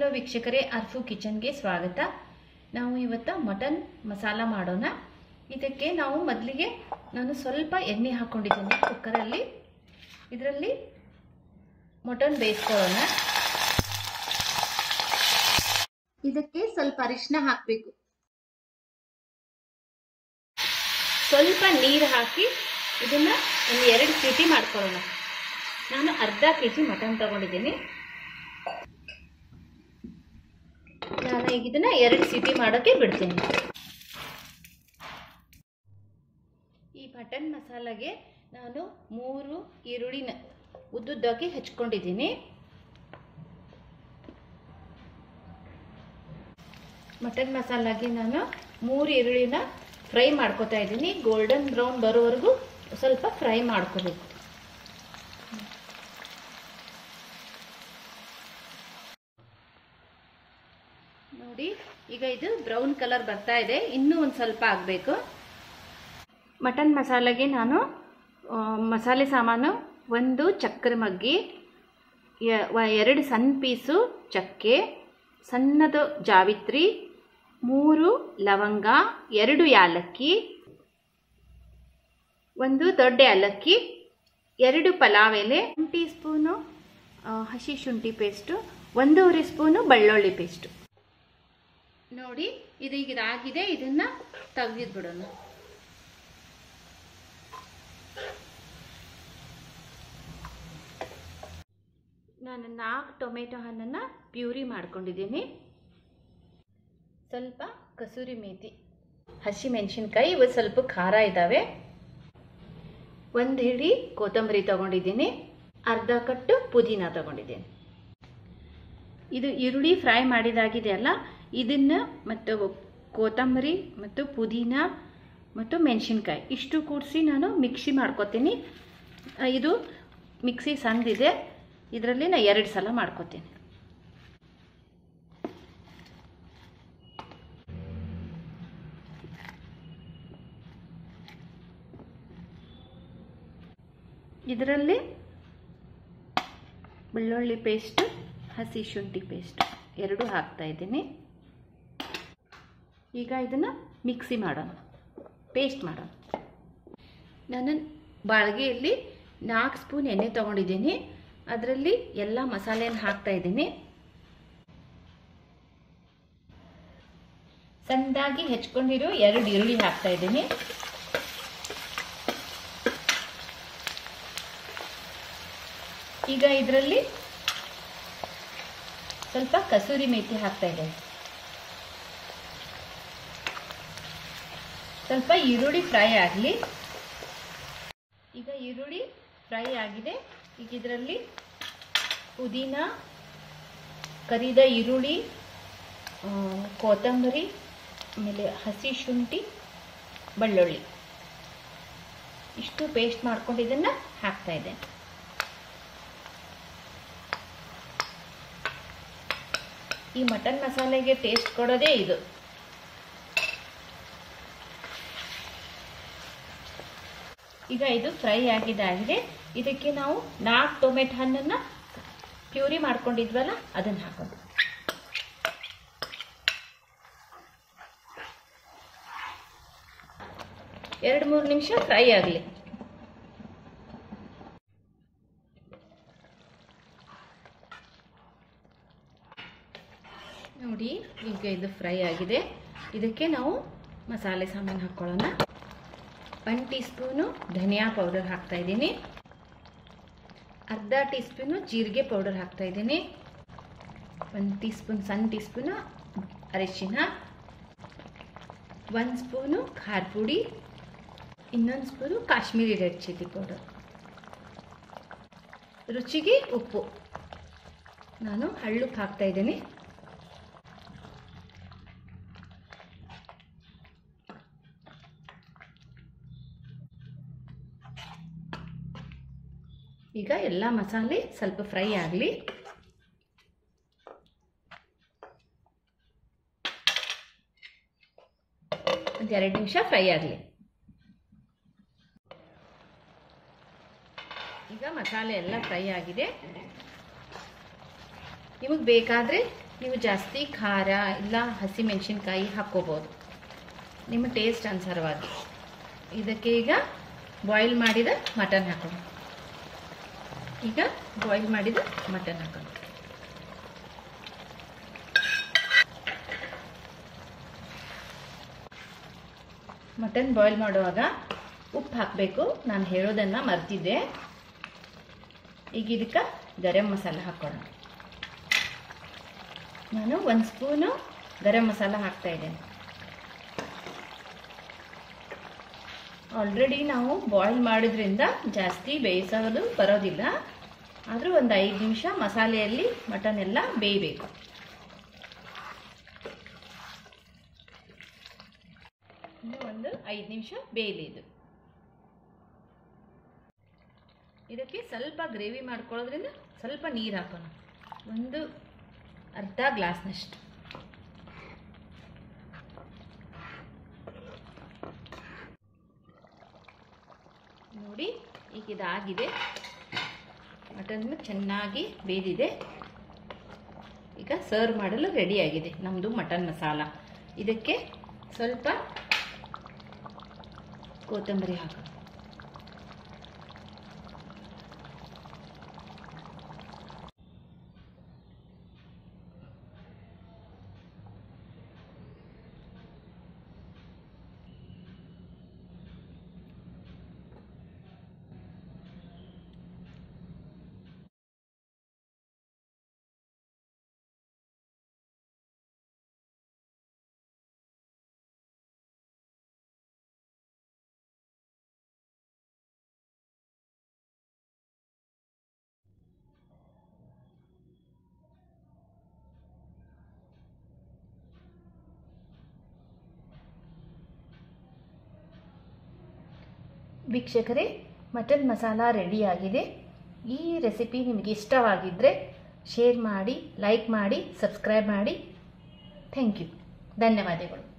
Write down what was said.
hello ವೀಕ್ಷಕರೇ ಅರ್ಫು ಕಿಚನ್ಗೆ ಸ್ವಾಗತ ನಾವು ಇವತ್ತು ಮಟನ್ ಮಸಾಲ ಮಾಡೋಣ ಇದಕ್ಕೆ ನಾವು ಮೊದಲಿಗೆ ನಾನು ಸ್ವಲ್ಪ ಎಣ್ಣೆ ಹಾಕ್ಕೊಂಡಿದ್ದೀನಿ ಕುಕ್ಕರಲ್ಲಿ ಇದರಲ್ಲಿ ಮಟನ್ ಬೇಯಿಸ್ಕೊಳ್ಳೋಣ ಇದಕ್ಕೆ ಸ್ವಲ್ಪ ಅರಿಶಿನ ಹಾಕಬೇಕು ಸ್ವಲ್ಪ ನೀರು ಹಾಕಿ ಇದನ್ನ ಒಂದು ಎರಡು ಸೀಟಿ ಮಾಡ್ಕೊಳ್ಳೋಣ ನಾನು ಅರ್ಧ ಕೆ ಜಿ ಮಟನ್ ತಗೊಂಡಿದ್ದೀನಿ ನಾನು ಈಗ ಇದನ್ನ ಎರಡು ಸೀಟಿ ಮಾಡೋಕ್ಕೆ ಬಿಡ್ತೀನಿ ಈ ಮಟನ್ ಮಸಾಲಾಗೆ ನಾನು ಮೂರು ಈರುಳ್ಳಿನ ಉದ್ದುದ್ದಾಗಿ ಹಚ್ಕೊಂಡಿದ್ದೀನಿ ಮಟನ್ ಮಸಾಲಾಗೆ ನಾನು ಮೂರು ಈರುಳ್ಳಿನ ಫ್ರೈ ಮಾಡ್ಕೊತಾ ಇದ್ದೀನಿ ಗೋಲ್ಡನ್ ಬ್ರೌನ್ ಬರೋವರೆಗೂ ಸ್ವಲ್ಪ ಫ್ರೈ ಮಾಡ್ಕೋಬೇಕು ನೋಡಿ ಈಗ ಇದು ಬ್ರೌನ್ ಕಲರ್ ಬರ್ತಾ ಇದೆ ಇನ್ನೂ ಒಂದು ಸ್ವಲ್ಪ ಆಗಬೇಕು ಮಟನ್ ಮಸಾಲೆಗೆ ನಾನು ಆ, ಮಸಾಲೆ ಸಾಮಾನು ಒಂದು ಚಕ್ರ ಮಗ್ಗಿ ಎ- ವ- ಎರಡು ಸಣ್ಣ ಪೀಸು ಚಕ್ಕೆ ಸಣ್ಣದು ಜಾವಿತ್ರಿ ಮೂರು ಲವಂಗ ಎರಡು ಯಾಲಕ್ಕಿ ಒಂದು ದೊಡ್ಡ ಏಲಕ್ಕಿ ಎರಡು ಪಲಾವ್ ಎಲೆ ಒಂದು ಟೀ ಸ್ಪೂನು ಆ, ಹಸಿ ಶುಂಠಿ ಪೇಸ್ಟು ಒಂದೂವರೆ ಸ್ಪೂನು ಬೆಳ್ಳುಳ್ಳಿ ಪೇಸ್ಟು ನೋಡಿ ಇದು ಈಗ ಇದಾಗಿದೆ ಇದನ್ನ ತೆಗೆದು ಬಿಡೋಣ ನಾನು ನಾಲ್ಕು ಟೊಮೆಟೊ ಹಣ್ಣನ್ನು ಪ್ಯೂರಿ ಮಾಡ್ಕೊಂಡಿದ್ದೀನಿ ಸ್ವಲ್ಪ ಕಸೂರಿ ಮೇಥಿ ಹಸಿ ಮೆಣಸಿನ್ಕಾಯಿ ಇವು ಸ್ವಲ್ಪ ಖಾರ ಇದ್ದಾವೆ ಒಂದು ಹಿಡಿ ಕೊತ್ತಂಬರಿ ತಗೊಂಡಿದ್ದೀನಿ ಅರ್ಧ ಕಟ್ಟು ಪುದೀನ ತಗೊಂಡಿದ್ದೀನಿ ಇದು ಈರುಳ್ಳಿ ಫ್ರೈ ಮಾಡಿದಾಗಿದೆ ಅಲ್ಲ ಇದನ್ನು ಮತ್ತು ಕೊತ್ತಂಬರಿ ಮತ್ತು ಪುದೀನ ಮತ್ತು ಮೆಣಸಿನ್ಕಾಯಿ ಇಷ್ಟು ಕೂಡಿಸಿ ನಾನು ಮಿಕ್ಸಿ ಮಾಡ್ಕೊತೀನಿ ಆ, ಇದು ಮಿಕ್ಸಿ ಸಣ್ಣದಿದೆ ಇದರಲ್ಲಿ ನಾನು ಎರಡು ಸಲ ಮಾಡ್ಕೊತೀನಿ ಇದರಲ್ಲಿ ಬೆಳ್ಳುಳ್ಳಿ ಪೇಸ್ಟ್ ಹಸಿ ಶುಂಠಿ ಪೇಸ್ಟ್ ಎರಡೂ ಹಾಕ್ತಾ ಇದ್ದೀನಿ ಈಗ ಇದನ್ನು ಮಿಕ್ಸಿ ಮಾಡೋಣ ಪೇಸ್ಟ್ ಮಾಡೋಣ ನಾನು ಬಾಳ್ಗೆಯಲ್ಲಿ ನಾಲ್ಕು ಸ್ಪೂನ್ ಎಣ್ಣೆ ತೊಗೊಂಡಿದ್ದೀನಿ ಅದರಲ್ಲಿ ಎಲ್ಲ ಮಸಾಲೆಯನ್ನು ಹಾಕ್ತಾ ಇದ್ದೀನಿ ಸಣ್ಣದಾಗಿ ಹೆಚ್ಕೊಂಡಿರೋ ಎರಡು ಈರುಳ್ಳಿ ಹಾಕ್ತಾ ಇದ್ದೀನಿ ಈಗ ಇದರಲ್ಲಿ ಸ್ವಲ್ಪ ಕಸೂರಿ ಮೇಥಿ ಹಾಕ್ತಾ ಇದ್ದೇನೆ ಸ್ವಲ್ಪ ಈರುಳ್ಳಿ ಫ್ರೈ ಆಗಲಿ ಈಗ ಈರುಳ್ಳಿ ಫ್ರೈ ಆಗಿದೆ ಈಗ ಇದರಲ್ಲಿ ಪುದೀನ ಕರಿದ ಈರುಳ್ಳಿ ಆ, ಕೊತ್ತಂಬರಿ ಆಮೇಲೆ ಹಸಿ ಶುಂಠಿ ಬೆಳ್ಳುಳ್ಳಿ ಇಷ್ಟು ಪೇಸ್ಟ್ ಮಾಡ್ಕೊಂಡು ಇದನ್ನು ಹಾಕ್ತಾ ಇದ್ದೇನೆ ಈ ಮಟನ್ ಮಸಾಲೆಗೆ ಟೇಸ್ಟ್ ಕೊಡೋದೇ ಇದು ಈಗ ಇದು ಫ್ರೈ ಆಗಿದ್ದಾಗಿದೆ ಇದಕ್ಕೆ ನಾವು ನಾಲ್ಕು ಟೊಮೆಟೊ ಹಣ್ಣನ್ನು ಪ್ಯೂರಿ ಮಾಡ್ಕೊಂಡಿದ್ವಲ್ಲ ಅದನ್ನು ಹಾಕೋದು ಎರಡು ಮೂರು ನಿಮಿಷ ಫ್ರೈ ಆಗಲಿ ನೋಡಿ ಈಗ ಇದು ಫ್ರೈ ಆಗಿದೆ ಇದಕ್ಕೆ ನಾವು ಮಸಾಲೆ ಸಾಮಾನು ಹಾಕ್ಕೊಳ್ಳೋಣ ಒನ್ ಟೀ ಸ್ಪೂನು ಧನಿಯಾ ಪೌಡರ್ ಹಾಕ್ತಾ ಇದ್ದೀನಿ ಅರ್ಧ ಟೀ ಸ್ಪೂನು ಜೀರಿಗೆ ಪೌಡರ್ ಹಾಕ್ತಾ ಇದ್ದೀನಿ ಒಂದು ಟೀ ಸ್ಪೂನ್ ಸಣ್ಣ ಟೀ ಸ್ಪೂನು ಅರಿಶಿನ ಒಂದು ಸ್ಪೂನು ಖಾರ ಪುಡಿ ಇನ್ನೊಂದು spoon Kashmiri red chilli powder ರುಚಿಗೆ ಉಪ್ಪು ನಾನು ಹಳ್ಳುಪ್ಪು ಹಾಕ್ತಾ ಇದ್ದೀನಿ ಈಗ ಎಲ್ಲ ಮಸಾಲೆ ಸ್ವಲ್ಪ ಫ್ರೈ ಆಗಲಿ ಒಂದು ಎರಡು ನಿಮಿಷ ಫ್ರೈ ಆಗಲಿ ಈಗ ಮಸಾಲೆ ಎಲ್ಲ ಫ್ರೈ ಆಗಿದೆ ನಿಮಗೆ ಬೇಕಾದರೆ ನೀವು ಜಾಸ್ತಿ ಖಾರ ಇಲ್ಲ ಹಸಿ ಮೆಣಸಿನ್ಕಾಯಿ ಹಾಕ್ಕೋಬೋದು ನಿಮ್ಮ ಟೇಸ್ಟ್ ಅನುಸಾರವಾಗಿ ಇದಕ್ಕೆ ಈಗ ಬಾಯ್ಲ್ ಮಾಡಿದ ಮಟನ್ ಹಾಕೋಣ ಈಗ ಬಾಯ್ಲ್ ಮಾಡಿದ ಮಟನ್ ಹಾಕೋಣ ಮಟನ್ ಬಾಯ್ಲ್ ಮಾಡುವಾಗ ಉಪ್ಪು ಹಾಕಬೇಕು ನಾನು ಹೇಳೋದನ್ನು ಮರ್ತಿದ್ದೆ ಈಗ ಇದಕ್ಕೆ ಗರಂ ಮಸಾಲ ಹಾಕೋಣ ನಾನು ಒಂದು ಸ್ಪೂನು ಗರಂ ಮಸಾಲ ಹಾಕ್ತಾ ಇದ್ದೇನೆ ಆಲ್ರೆಡಿ ನಾವು ಬಾಯ್ಲ್ ಮಾಡೋದ್ರಿಂದ ಜಾಸ್ತಿ ಬೇಯಿಸೋದು ಬರೋದಿಲ್ಲ ಆದರೂ ಒಂದು ಐದು ನಿಮಿಷ ಮಸಾಲೆಯಲ್ಲಿ ಮಟನ್ ಎಲ್ಲ ಬೇಯಬೇಕು ಇನ್ನು ಒಂದು ಐದು ನಿಮಿಷ ಬೇಯಲಿ ಇದು ಇದಕ್ಕೆ ಸ್ವಲ್ಪ ಗ್ರೇವಿ ಮಾಡ್ಕೊಳ್ಳೋದ್ರಿಂದ ಸ್ವಲ್ಪ ನೀರು ಹಾಕೋಣ ಒಂದು ಅರ್ಧ ಗ್ಲಾಸ್ನಷ್ಟು ನೋಡಿ ಈಗ ಇದಾಗಿದೆ ಮಟನ್ ಚೆನ್ನಾಗಿ ಬೇದಿದೆ ಈಗ ಸರ್ವ್ ಮಾಡಲು ರೆಡಿಯಾಗಿದೆ ನಮ್ಮದು ಮಟನ್ ಮಸಾಲ ಇದಕ್ಕೆ ಸ್ವಲ್ಪ ಕೊತ್ತಂಬರಿ ಹಾಕೋಣ ವೀಕ್ಷಕರೇ ಮಟನ್ ಮಸಾಲ ರೆಡಿಯಾಗಿದೆ ಈ ರೆಸಿಪಿ ನಿಮಗೆ ಇಷ್ಟವಾಗಿದ್ದರೆ ಶೇರ್ ಮಾಡಿ ಲೈಕ್ ಮಾಡಿ ಸಬ್ಸ್ಕ್ರೈಬ್ ಮಾಡಿ ಥ್ಯಾಂಕ್ ಯು ಧನ್ಯವಾದಗಳು